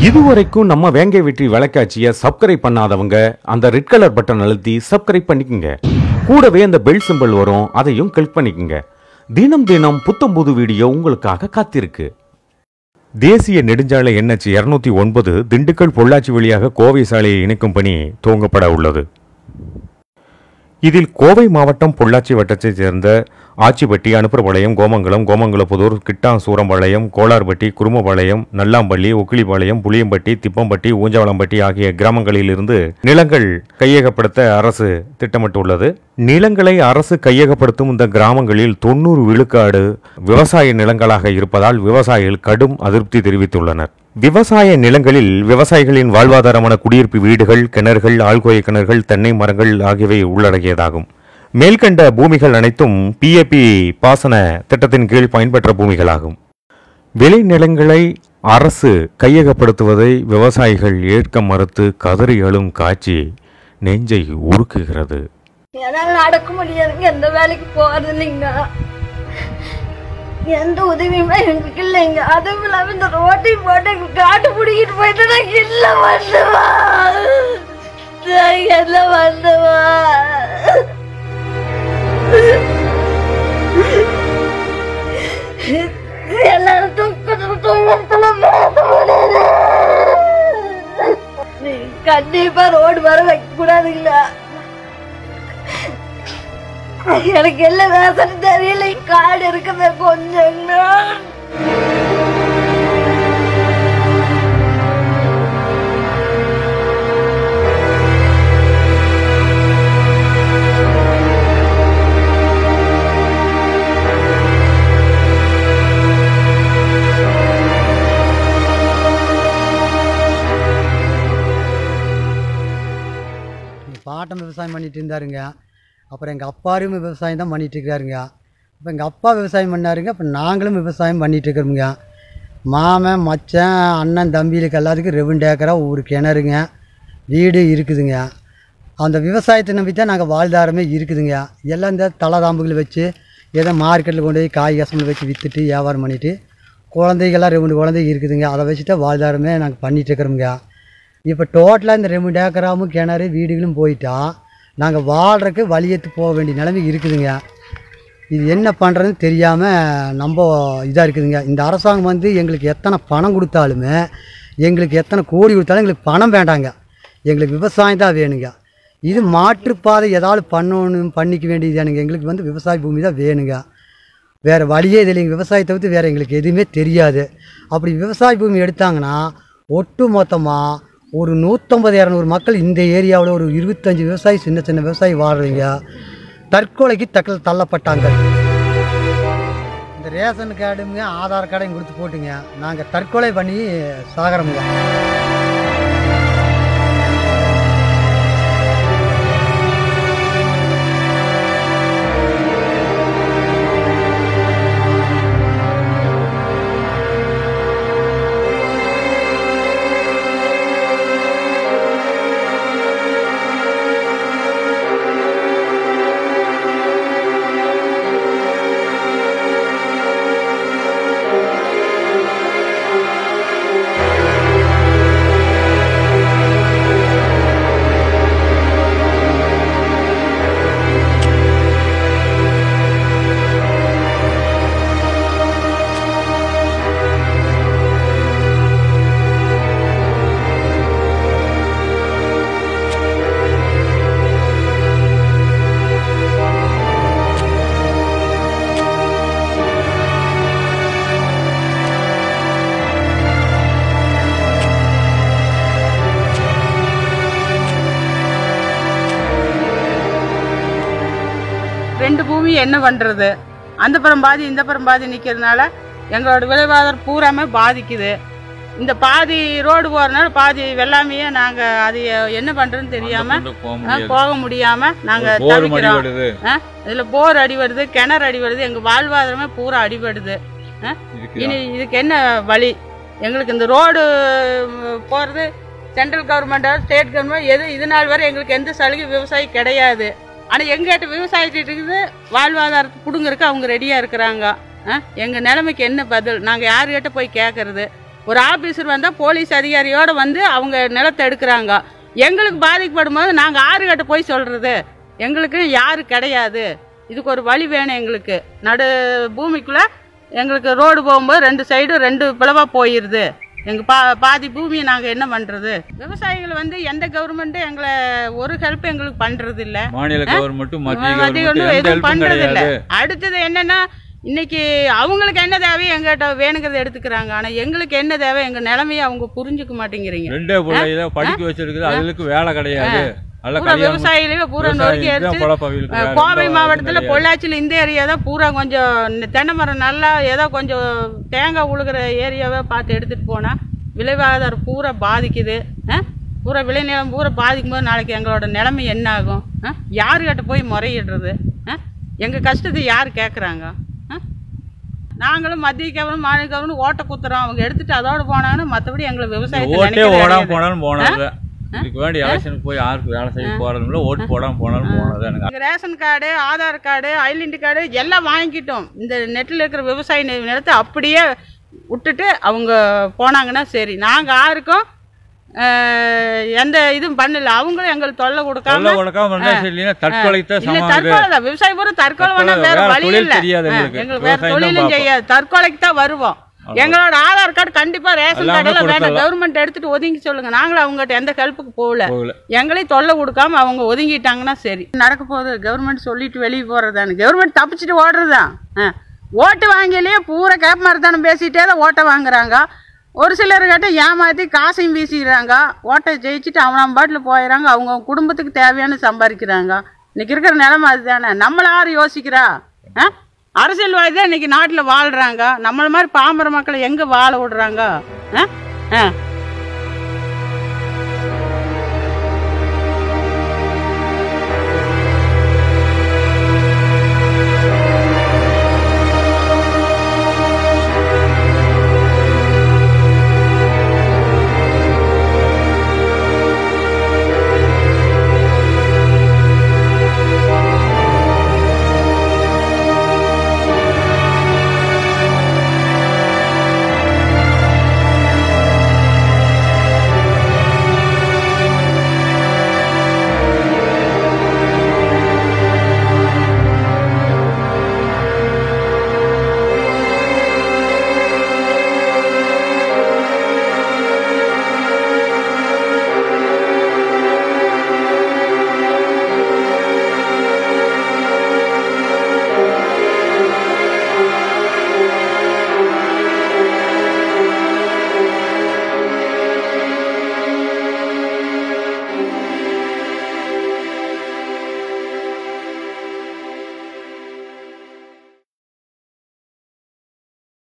இதுவரைக்கும் நம்ம வேங்கை வெற்றி விளக்காட்சிய சப்ஸ்கிரைப் பண்ணாதவங்க அந்த ரெட் கலர் பட்டன் அழுத்தி சப்ஸ்கிரைப் பண்ணிக்கங்க கூடவே அந்த பெல் சிம்பல் வரும் அதையும் கிளிக் பண்ணிக்கங்க தினம் தினம் புத்தம் புது வீடியோ உங்களுக்காக காத்திருக்கு தேசிய நெடுஞ்சாலை என்ஹெச் இருநூத்தி ஒன்பது திண்டுக்கல் பொள்ளாச்சி வழியாக கோவை சாலையை இணைக்கும் பணி துவங்கப்பட உள்ளது இதில் கோவை மாவட்டம் பொள்ளாச்சி வட்டத்தைச் சேர்ந்த ஆச்சிப்பட்டி அனுப்புறபாளையம் கோமங்கலம் கோமங்கலப்புதூர் கிட்டாசூரம்பாளையம் கோளார்பட்டி குருமபாளையம் நல்லாம்பள்ளி ஒக்கிலிபாளையம் புளியம்பட்டி திப்பம்பட்டி ஊஞ்சவளம்பட்டி ஆகிய கிராமங்களிலிருந்து நிலங்கள் கையகப்படுத்த அரசு திட்டமிட்டுள்ளது நிலங்களை அரசு கையகப்படுத்தும் இந்த கிராமங்களில் தொண்ணூறு விழுக்காடு விவசாய நிலங்களாக இருப்பதால் விவசாயிகள் கடும் அதிருப்தி தெரிவித்துள்ளனர் விவசாய நிலங்களில் விவசாயிகளின் வாழ்வாதாரமான குடியிருப்பு வீடுகள் கிணறுகள் ஆழ்கோய கிணறுகள் தென்னை மரங்கள் ஆகியவை உள்ளடக்கியதாகும் மேல்கண்ட பூமிகள் அனைத்தும் பிஏபி பாசன திட்டத்தின் கீழ் பயன்பெற்ற பூமிகளாகும் விளைநிலங்களை அரசு கையகப்படுத்துவதை விவசாயிகள் ஏற்க மறுத்து கதறி எழும் காட்சி நெஞ்சை உருக்குகிறது என்னால் நடக்க முடியாதுங்க எந்த வேலைக்கு போறது இல்லைங்க எந்த உதவியுமே எங்களுக்கு இல்லைங்க அதுவும் இல்லாம இந்த ரோட்டையும் போட்டு எங்க காட்டு பிடிக்கிட்டு போயிட்டு நான் இல்ல பண்ணுவா நான் என்ன பண்ணுவா எல்லாரும் தூக்கத்துல தூக்கத்துல நீ கண்டிப்பா ரோடு வர வைக்க கூடாதுங்களா எனக்கு எல்லாம் வேசம் தெரியல காடு இருக்குது கொஞ்சம் எங்கள் பாட்டன் விவசாயம் பண்ணிட்டு இருந்தாருங்க அப்புறம் எங்கள் அப்பாரும் விவசாயம் தான் பண்ணிட்டு இருக்காருங்க இப்போ எங்கள் அப்பா விவசாயம் பண்ணாருங்க இப்போ நாங்களும் விவசாயம் பண்ணிட்டு இருக்கிறோமுங்க மாமன் மச்சான் அண்ணன் தம்பிகளுக்கு எல்லாத்துக்கும் ரெண்டு ஏக்கரா ஒரு கிணறுங்க வீடு இருக்குதுங்க அந்த விவசாயத்தை நம்பி தான் நாங்கள் வாழ்தாரமே இருக்குதுங்க எல்லாம் இந்த தலதாம்புகள் வச்சு ஏதோ மார்க்கெட்டில் கொண்டு போய் காய் கசமில் வச்சு விற்றுட்டு வியாபாரம் பண்ணிவிட்டு குழந்தைகள்லாம் ரெண்டு குழந்தைங்க இருக்குதுங்க அதை வச்சு தான் வாழ்தாரமே நாங்கள் பண்ணிட்டு இருக்கிறோமுங்க இப்போ டோட்டலாக இந்த ரெண்டு ஏக்கராவும் கிணறு வீடுகளும் போயிட்டா நாங்கள் வாழ்கிறக்கு வழியத்து போக வேண்டிய நிலைமை இருக்குதுங்க இது என்ன பண்ணுறதுன்னு தெரியாமல் நம்ம இதாக இருக்குதுங்க இந்த அரசாங்கம் வந்து எங்களுக்கு எத்தனை பணம் கொடுத்தாலுமே எங்களுக்கு எத்தனை கோடி கொடுத்தாலும் எங்களுக்கு பணம் வேண்டாங்க எங்களுக்கு விவசாயம் தான் வேணுங்க இது மாற்றுப்பாதை ஏதாவது பண்ணணும் பண்ணிக்க வேண்டியது எனக்கு எங்களுக்கு வந்து விவசாய பூமி தான் வேணுங்க வேறு வழியே இது இல்லைங்க விவசாயத்தை தவிர்த்து வேறு எங்களுக்கு எதுவுமே தெரியாது அப்படி விவசாய பூமி எடுத்தாங்கன்னா ஒட்டு மொத்தமாக ஒரு நூற்றம்பது இரநூறு மக்கள் இந்த ஏரியாவில் ஒரு இருபத்தஞ்சி விவசாயி சின்ன சின்ன விவசாயி வாழ்றீங்க தற்கொலைக்கு தக்க தள்ளப்பட்டாங்க இந்த ரேஷன் கார்டுங்க ஆதார் கார்டையும் கொடுத்து போட்டுங்க நாங்கள் தற்கொலை பண்ணி சாகிறோமுங்க ரெண்டு பூமி என்ன பண்றது அந்த புறம் பாதி இந்த புறம் பாதி நிக்கிறதுனால எங்களோட விளைவாதாரம் பூராமே பாதிக்குது இந்த பாதி ரோடு போறதுனால பாதி வெள்ளாமையே நாங்க அது என்ன பண்றதுன்னு தெரியாம ஆ, போக முடியாம நாங்க தவிக்கிறோம் ஆ, இதுல போர் அடிபடுது கிணறு அடிபடுது எங்க வாழ்வாதாரமே பூரா அடிபடுது ஆ, இனி இதுக்கு என்ன வழி எங்களுக்கு இந்த ரோடு ம், போறது சென்ட்ரல் கவர்மெண்ட் ஸ்டேட் கவர்மெண்ட் எது இது நாள் வரை எங்களுக்கு எந்த சலுகை விவசாயி கிடையாது ஆனா எங்கிட்ட விவசாயிட்டு இருக்குது வாழ்வாதாரத்தை புடுங்கறதுக்கு அவங்க ரெடியா இருக்கிறாங்க ஆ, எங்க நிலைமைக்கு என்ன பதில் நாங்க யாருக்கிட்ட போய் கேட்கறது ஒரு ஆபீசர் வந்தால் போலீஸ் அதிகாரியோட வந்து அவங்க நிலத்தை எடுக்கிறாங்க எங்களுக்கு பாதிக்கப்படும் போது நாங்கள் ஆறுகிட்ட போய் சொல்கிறது எங்களுக்கு யாரு கிடையாது இதுக்கு ஒரு வழி வேணும் எங்களுக்கு நடு பூமிக்குள்ளே எங்களுக்கு ரோடு போகும்போது ரெண்டு சைடும் ரெண்டு பிளவாக போயிடுது எங்கள் பா பாதி பூமியை நாங்கள் என்ன பண்ணுறது விவசாயிகள் வந்து எந்த கவர்மெண்ட்டும் எங்களை ஒரு ஹெல்ப் எங்களுக்கு பண்ணுறது இல்லை மாநில கவர்மெண்ட்டும் மத்திய மத்திய கவர்மெண்ட் ஒன்றும் எந்த எதுவும் ஹெல்ப்பும் பண்றது இல்ல கிடையாது அடுத்தது என்னன்னா இன்னைக்கு அவங்களுக்கு என்ன தேவையோ எங்கிட்ட வேணுங்கிறத எடுத்துக்கிறாங்க ஆனா எங்களுக்கு என்ன தேவை எங்க நிலைமையை அவங்க புரிஞ்சுக்க மாட்டேங்கிறீங்க ரெண்டே பிள்ளைகளை படிக்க வச்சிருக்குது அதுகளுக்கு வேலை கிடையாது நல்ல பூரா கல்யாணம் விவசாயிகளே பூரா நொறுக்கி விவசாயிக்கு தான் அடிச்சு பொழப்பு அவங்களுக்கு. அஹ், வேற கோவை எந்த மாவட்டத்தில் கிடையாது. பொள்ளாச்சியில் இந்த ஏரியா தான் பூரா கொஞ்சம் இந்த தென்னை மரம் நல்லா ஏதோ கொஞ்சம் தேங்காய் உழுகிற ஏரியாவை பார்த்து எடுத்துகிட்டு போனால் விளைவாதாரம் பூரா பாதிக்குது ஆ? பூரா விளைநிலம் பூரா பாதிக்கும் போது நாளைக்கு எங்களோட நிலைமை என்ன ஆகும் ஆ? யாருக்கிட்ட போய் முறையிடுறது எங்கள் கஷ்டத்தை யார் கேட்குறாங்க நாங்களும் மத்திய கவர்மெண்ட் மாநில கவர்மெண்ட் ஓட்டை குத்துறோம் அவங்க எடுத்துட்டு அதோட போனாங்கன்னா மற்றபடி எங்களை விவசாயத்தை ஓட்டே நினைக்கிறது ஓடாம கிடையாது. போனாலும் போனது இதுக்கு வேண்டி எலெக்ஷனுக்கு போய் யாருக்கு வேலை செய்ய போறதும் இல்லை ஓட்டு போடாம போனாலும் போனது எனக்கு எங்க ration card Aadhaar card identity card எல்லாம் வாங்கிக்கிட்டோம் இந்த நெட்டில் இருக்கிற விவசாய நி- நிலத்தை அப்படியே விட்டுட்டு அவங்க போனாங்கன்னா சரி நாங்கள் யாருக்கும் அஹ், எந்த இதுவும் பண்ணல அவங்களும் எங்களுக்கு தொல்லை சொல்ல கொடுக்காம கொடுக்காம இருந்தா சரி இல்லைன்னா தற்கொலைக்கு தான் இல்ல சமம் இது. தற்கொலை தான் விவசாயம் பூரா தற்கொலை பண்ணா தற்கொலை வேற வேற வழி தொழில் இல்ல தெரியாது ஆ, எங்களுக்கு. எங்களுக்கு வேற விவசாயம் தான் தொழிலும் பார்ப்போம். செய்யாது தற்கொலைக்கு தான் வருவோம் எங்களோட ஆதார் கார்டு கண்டிப்பா ரேஷன் எல்லாமே கார்டு எல்லாம் வேண்டாம் கொடுத்துடலாம். கவர்மெண்ட் எடுத்துட்டு ஒதுங்கி சொல்லுங்க நாங்களும் அவங்ககிட்ட எந்த ஹெல்ப்புக்கு போகல போகல எங்களையும் தொல்லை கொடுக்காம அவங்க ஒதுங்கிட்டாங்கன்னா சரி நடக்க போகுது கவர்மெண்ட் சொல்லிட்டு வெளியே போகிறதானு கவர்மெண்ட் தப்பிச்சுட்டு ஓடுறதுதான் ஆ. ஓட்டு வாங்கிலேயே பூரா கேப் மரத்தானம் பேசிட்டே தான் ஓட்டை வாங்குறாங்க ஒரு சிலர் கிட்ட ஏமாற்றி காசையும் வீசிடுறாங்க ஓட்டை ஜெயிச்சுட்டு அவன் பாட்டில் போயிடறாங்க அவங்க குடும்பத்துக்கு தேவையான சம்பாதிக்கிறாங்க இன்னைக்கு இருக்கிற நிலைமை அதுதானே நம்மள யார் யோசிக்கிறா ஆ அரசியல்வாதி தான் இன்னைக்கு நாட்டில் வாழ்கிறாங்க நம்மள மாதிரி பாமர மக்களை எங்கே வாழ விடுறாங்க ஆ ஆ